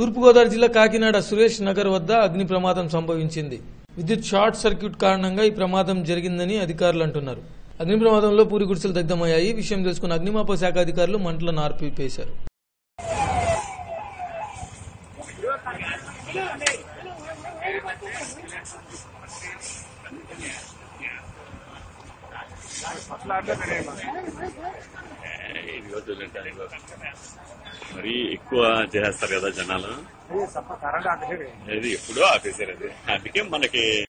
తూర్పుగోదావరి జిల్లా కాకినాడ సురేష్ నగర్ వద్ద అగ్ని ప్రమాదం సంభవించింది విద్యుత్ షార్ట్ సర్క్యూట్ కారణంగా ఈ ప్రమాదం జరిగిందని అధికారులు అంటున్నారు అగ్ని ప్రమాదంలో పూరి గుడిసెలు దగ్ధమయ్యాయి ఈ విషయం తెలుసుకున్న అగ్నిమాపక శాఖ అధికారులు మంటలను ఆర్పివేశారు ఇది వద్దులేండి, అది వద్దు. మరీ ఎక్కువ చేసేస్తారు కదా జనాలు కరెంట్ ఆపేసాడు ఇది ఎప్పుడో ఆపేశారు అది అందుకే మనకి